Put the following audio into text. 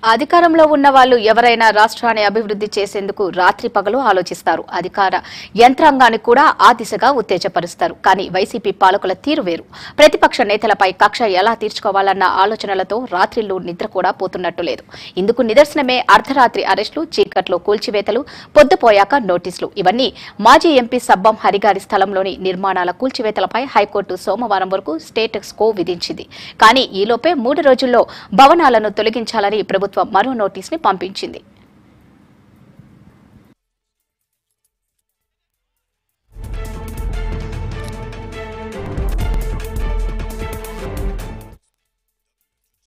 అధికారంలో ఉన్న వాళ్ళు ఎవరైనా రాష్ట్రాన్ని అభివృద్ధి చేసేందుకు రాత్రి పగలు ఆలోచిస్తారు అధికార యంత్రాంగాన్ని కూడా ఆ దిశగా ఉత్తేజపరుస్తారు కానీ వైసీపీ పాలకుల తీరు వేరు ప్రతిపక్ష నేతలపై కక్ష ఎలా తీర్చుకోవాలన్న ఆలోచనలతో రాత్రిళ్లు నిద్ర కూడా పోతున్నట్టు లేదు ఇందుకు నిదర్శనమే అర్ధరాత్రి అరెస్టులు చీకట్లో కూల్చివేతలు పొద్దుపోయాక నోటీసులు ఇవన్నీ మాజీ ఎంపీ సబ్బం హరిగారి స్థలంలోని నిర్మాణాల కూల్చివేతలపై హైకోర్టు సోమవారం వరకు స్టేటస్ కో విధించింది కానీ ఈలోపే మూడు రోజుల్లో భవనాలను తొలగించాలని ప్రభుత్వం మరో నోటీసుని పంపించింది